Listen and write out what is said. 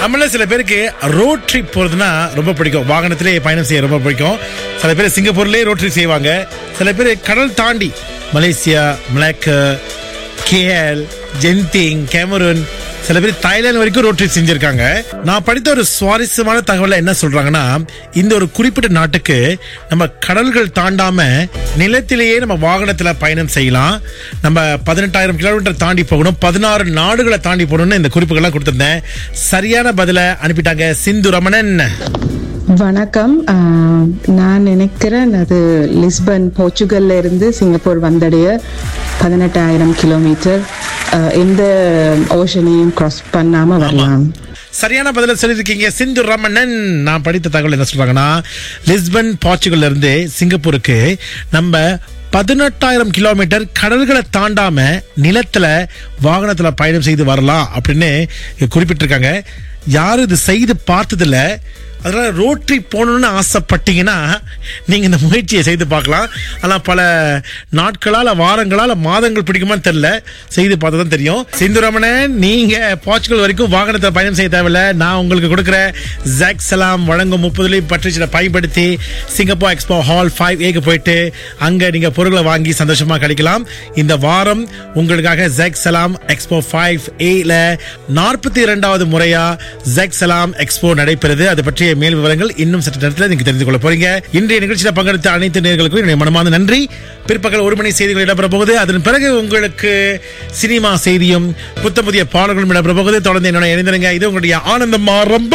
நம்மள சில பேருக்கு ரோட் ட்ரிப் போறதுன்னா ரொம்ப பிடிக்கும் வாகனத்திலே பயணம் செய்ய ரொம்ப பிடிக்கும் சில பேர் சிங்கப்பூர்லயே ரோட் ட்ரிப் செய்வாங்க சில பேர் கடல் தாண்டி Malaysia Malacca KL Genting Cameron சில பேர் தாய்லாந்து வரைக்கும் ரோட் ட்ரிப் செஞ்சிருக்காங்க நான் படித்த ஒரு சுவாரஸ்யமான தகவலை என்ன சொல்றாங்கன்னா இந்த ஒரு குறிப்பிட்ட நாட்டுக்கு நம்ம கடல்கள் தாண்டாம நிலத்திலேயே நம்ம வாகனத்துல பயணம் செய்யலாம் நம்ம பதினெட்டாயிரம் கிலோமீட்டர் தாண்டி போகணும் பதினாறு நாடுகளை தாண்டி போகணும்னு இந்த குறிப்புகள்லாம் கொடுத்திருந்தேன் சரியான பதிலை அனுப்பிட்டாங்க சிந்து ரமணன் வணக்கம் ஆஹ், நான் நினைக்கிறேன் அது லிஸ்பன் போர்ச்சுகல்ல இருந்து சிங்கப்பூர் வந்தடைய பதினெட்டாயிரம் கிலோமீட்டர் ஆஹ், எந்த ஓஷனையும் கிராஸ் பண்ணாம வரலாம் சரியான பதில சொல்லியிருக்கீங்க சிந்து ரமணன் நான் படித்த தகவல் என்ன சொல்றாங்கன்னா லிஸ்பன் போர்ச்சுகல்ல இருந்து சிங்கப்பூருக்கு நம்ம பதினெட்டாயிரம் கிலோமீட்டர் கடல்களை தாண்டாம நிலத்துல வாகனத்துல பயணம் செய்து வரலாம் அப்படின்னு குறிப்பிட்டிருக்காங்க யாரும் இது செய்து பார்த்ததில்ல அதனால ரோட் ட்ரிப் போகணும்னு ஆசைப்பட்டீங்கன்னா நீங்க இந்த முயற்சியை செய்து பார்க்கலாம் ஆனால் பல நாட்களால வாரங்களால மாதங்கள் பிடிக்குமான்னு தெரியல செய்து பார்த்தா தான் தெரியும் சிந்துரமணன் நீங்க போர்ச்சுகல் வரைக்கும் வாகனத்தை பயணம் செய்ய தேவையில்ல நான் உங்களுக்கு கொடுக்குற ஜாக் சலாம் வழங்கும் முப்பதுலையும் பற்றிச்சில பயன்படுத்தி சிங்கப்பூர் எக்ஸ்போ ஹால் ஃபைவ் ஏக்கு போயிட்டு அங்க நீங்க பொருட்களை வாங்கி சந்தோஷமா கிடைக்கலாம் இந்த வாரம் உங்களுக்காக ஜெக் சலாம் எக்ஸ்போ ஃபைவ் ஏல நாற்பத்தி இரண்டாவது முறையா ஜெக் சலாம் எக்ஸ்போ நடைபெறுது அது பற்றிய மேல் விவரங்கள் இன்னும் சற்று நேரத்தில் நீங்க தெரிந்து கொள்ள போறீங்க இன்றைய நிகழ்ச்சியில் பங்கெடுத்த அனைத்து நேர்களுக்கும் என்னுடைய மனமார்ந்த நன்றி பிற்பகல் ஒரு மணி செய்திகள் இடம்பெற போகுது அதன் பிறகு உங்களுக்கு சினிமா செய்தியும் புத்த புதிய பாடல்களும் இடம்பெற போகுது தொடர்ந்து என்னோட இணைந்திருங்க இது உங்களுடைய ஆனந்தம் ஆரம்பம்